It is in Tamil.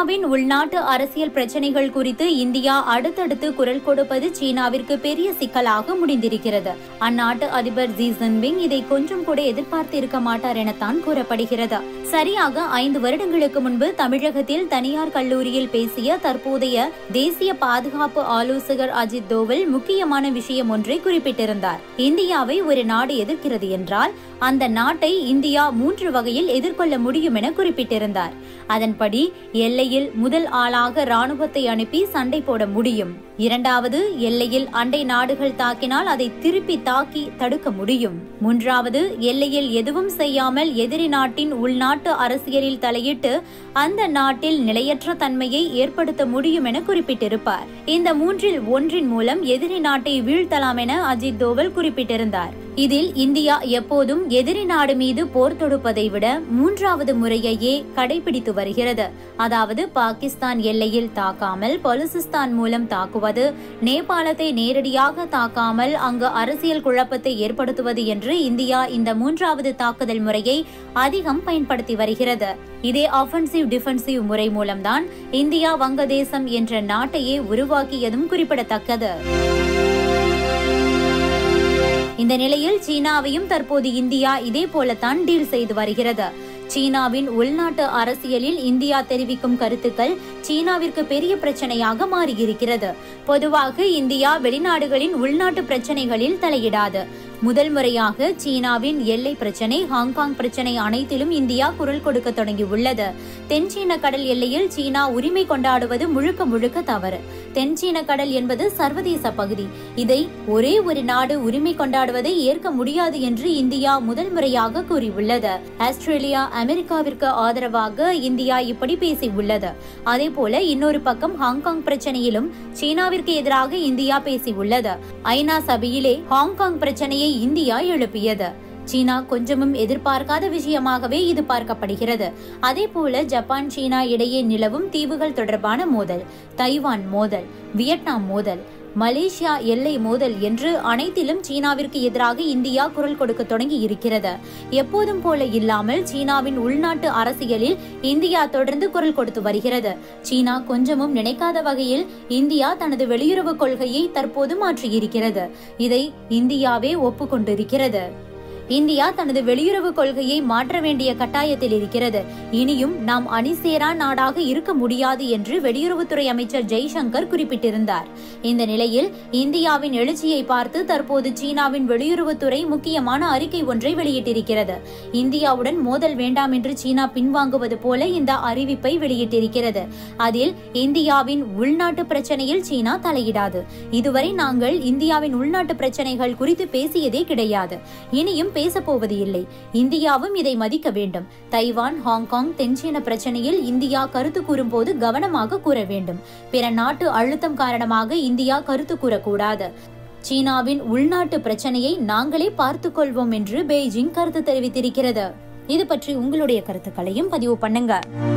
சீனாவின் உள்நாட்டு அரசியல் பிரச்சனைகள் குறித்து இந்தியா அடுத்தடுத்து குரல் கொடுப்பது சீனாவிற்கு பெரிய சிக்கலாக முடிந்திருக்கிறது அந்நாட்டு அதிபர் ஜி ஜின்பிங் இதை கொஞ்சம் கூட எதிர்பார்த்து இருக்க மாட்டார் எனத்தான் கூறப்படுகிறது சரியாக ஐந்து வருடங்களுக்கு முன்பு தமிழகத்தில் தனியார் கல்லூரியில் பேசிய தற்போதைய தேசிய பாதுகாப்பு ஆலோசகர் அஜித் தோவல் முக்கியமான விஷயம் ஒன்றை குறிப்பிட்டிருந்தார் இந்தியாவை ஒரு நாடு எதிர்க்கிறது என்றால் அந்த நாட்டை இந்தியா மூன்று வகையில் எதிர்கொள்ள முடியும் என குறிப்பிட்டிருந்தார் அதன்படி எல்லையில் முதல் ஆளாக ராணுவத்தை அனுப்பி சண்டை போட முடியும் இரண்டாவது எல்லையில் அண்டை நாடுகள் தாக்கினால் அதை திருப்பி தாக்கி தடுக்க முடியும் மூன்றாவது எல்லையில் எதுவும் செய்யாமல் எதிரி நாட்டின் உள்நாட்டு அரசியலில் தலையிட்டு அந்த நாட்டில் நிலையற்ற தன்மையை ஏற்படுத்த முடியும் என குறிப்பிட்டிருப்பார் இந்த மூன்றில் ஒன்றின் மூலம் எதிரி நாட்டை வீழ்த்தலாம் என அஜித் தோவல் குறிப்பிட்டிருந்தார் இதில் இந்தியா எப்போதும் எதிரி நாடு மீது போர் தொடுப்பதை விட மூன்றாவது முறையையே கடைபிடித்து வருகிறது அதாவது பாகிஸ்தான் எல்லையில் தாக்காமல் பலுசிஸ்தான் மூலம் தாக்குவது நேபாளத்தை நேரடியாக தாக்காமல் அங்கு அரசியல் குழப்பத்தை ஏற்படுத்துவது என்று இந்தியா இந்த மூன்றாவது தாக்குதல் முறையை அதிகம் பயன்படுத்தி வருகிறது இதே ஆஃபென்சிவ் டிஃபென்சிவ் முறை மூலம்தான் இந்தியா வங்கதேசம் என்ற நாட்டையே உருவாக்கியதும் குறிப்பிடத்தக்கது இந்த நிலையில் சீனாவையும் தற்போது இந்தியா இதே போலத்தான் டீல் செய்து வருகிறது சீனாவின் உள்நாட்டு அரசியலில் இந்தியா தெரிவிக்கும் கருத்துக்கள் சீனாவிற்கு பெரிய பிரச்சனையாக மாறியிருக்கிறது பொதுவாக இந்தியா வெளிநாடுகளின் உள்நாட்டு பிரச்சனைகளில் தலையிடாது முதல் முறையாக சீனாவின் எல்லை பிரச்சனை ஹாங்காங் பிரச்சனை அனைத்திலும் இந்தியா குரல் கொடுக்க தொடங்கியுள்ளது தென்சீன கடல் எல்லையில் சீனா உரிமை கொண்டாடுவது முழுக்க முழுக்க தவறு தென்சீன கடல் என்பது சர்வதேச பகுதி இதை ஒரே ஒரு நாடு உரிமை கொண்டாடுவதை ஏற்க முடியாது என்று இந்தியா முதல் முறையாக கூறியுள்ளது ஆஸ்திரேலியா அமெரிக்காவிற்கு ஆதரவாக இந்தியா இப்படி பேசியுள்ளது அதே போல இன்னொரு பக்கம் ஹாங்காங் பிரச்சனையிலும் சீனாவிற்கு எதிராக இந்தியா பேசியுள்ளது ஐநா சபையிலே ஹாங்காங் பிரச்சனையை இந்தியா எழுப்பியது சீனா கொஞ்சமும் எதிர்பார்க்காத விஷயமாகவே இது பார்க்கப்படுகிறது அதே போல ஜப்பான் சீனா இடையே நிலவும் தீவுகள் தொடர்பான மோதல் தைவான் மோதல் வியட்நாம் மோதல் மலேசியா எல்லை மோதல் என்று அனைத்திலும் சீனாவிற்கு எதிராக இந்தியா குரல் கொடுக்க தொடங்கி இருக்கிறது எப்போதும் போல இல்லாமல் சீனாவின் உள்நாட்டு அரசியலில் இந்தியா தொடர்ந்து குரல் கொடுத்து வருகிறது சீனா கொஞ்சமும் நினைக்காத வகையில் இந்தியா தனது வெளியுறவு கொள்கையை தற்போது மாற்றியிருக்கிறது இதை இந்தியாவே ஒப்புக்கொண்டிருக்கிறது இந்தியா தனது வெளியுறவு கொள்கையை மாற்ற வேண்டிய கட்டாயத்தில் இருக்கிறது இனியும் நாம் அணிசேரா நாடாக இருக்க முடியாது என்று வெளியுறவுத்துறை அமைச்சர் ஜெய்சங்கர் குறிப்பிட்டிருந்தார் இந்த நிலையில் இந்தியாவின் எழுச்சியை பார்த்து தற்போது சீனாவின் வெளியுறவுத்துறை முக்கியமான அறிக்கை ஒன்றை வெளியிட்டிருக்கிறது இந்தியாவுடன் மோதல் வேண்டாம் என்று சீனா பின்வாங்குவது போல இந்த அறிவிப்பை வெளியிட்டிருக்கிறது அதில் இந்தியாவின் உள்நாட்டு பிரச்சனையில் சீனா தலையிடாது இதுவரை நாங்கள் இந்தியாவின் உள்நாட்டு பிரச்சனைகள் குறித்து பேசியதே கிடையாது இனியும் பேசப்போவது இல்லை இந்தியாவும் இதை மதிக்க வேண்டும் தைவான் ஹாங்காங் தென்சீன பிரச்சனையில் இந்தியா கருத்து கூறும்போது கவனமாக கூற வேண்டும் பிற நாட்டு அழுத்தம் காரணமாக இந்தியா கருத்து கூறக்கூடாது சீனாவின் உள்நாட்டு பிரச்சனையை நாங்களே பார்த்துக் கொள்வோம் என்று பெய்ஜிங் கருத்து தெரிவித்திருக்கிறது இது பற்றி உங்களுடைய கருத்துக்களையும் பதிவு பண்ணுங்க